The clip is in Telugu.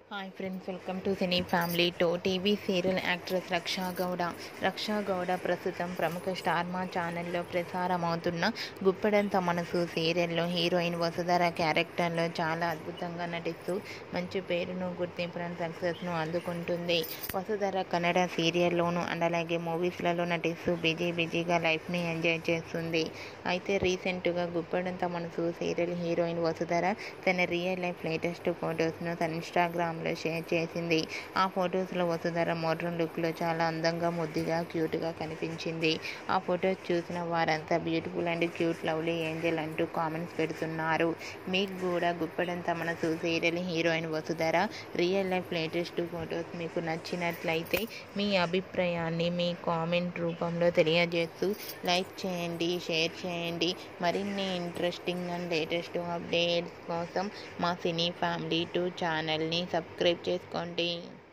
hi friends welcome to cine family two TV serial actress Raksha Gowda Raksha Gowda ప్రస్తుతం ప్రముఖ స్టార్ మా ఛానల్లో ప్రసారం అవుతున్న గుప్పెడంత మనసు సీరియల్లో హీరోయిన్ వసుధర క్యారెక్టర్లో చాలా అద్భుతంగా నటిస్తూ మంచి పేరును గుర్తింపును సక్సెస్ను అందుకుంటుంది వసుధర కన్నడ సీరియల్లోను అండ్ అలాగే మూవీస్లలో నటిస్తూ బిజీ బిజీగా లైఫ్ని ఎంజాయ్ చేస్తుంది అయితే రీసెంట్గా గుప్పెడంత మనసు సీరియల్ హీరోయిన్ వసుధర తన రియల్ లైఫ్ లేటెస్ట్ ఫొటోస్ను తన ఇన్స్టాగ్రామ్లో షేర్ చేసింది ఆ ఫొటోస్లో వసుధర మోడ్రన్ లుక్లో చాలా అందంగా ముద్దుగా క్యూట్గా కనిపించింది ఆ ఫొటోస్ చూసిన వారంతా beautiful and cute lovely angel అంటూ కామెంట్స్ పెడుతున్నారు మీకు కూడా గుప్పడంత మనసు serial heroine Vasudhara real life latest photos మీకు నచ్చినట్లయితే మీ అభిప్రాయాన్ని మీ కామెంట్ రూపంలో తెలియజేస్తూ లైక్ చేయండి షేర్ చేయండి మరిన్ని ఇంట్రెస్టింగ్ అండ్ లేటెస్ట్ అప్డేట్స్ కోసం మా సినీ ఫ్యామిలీ టూ ఛానల్ని సబ్స్క్రైబ్ చేసుకోండి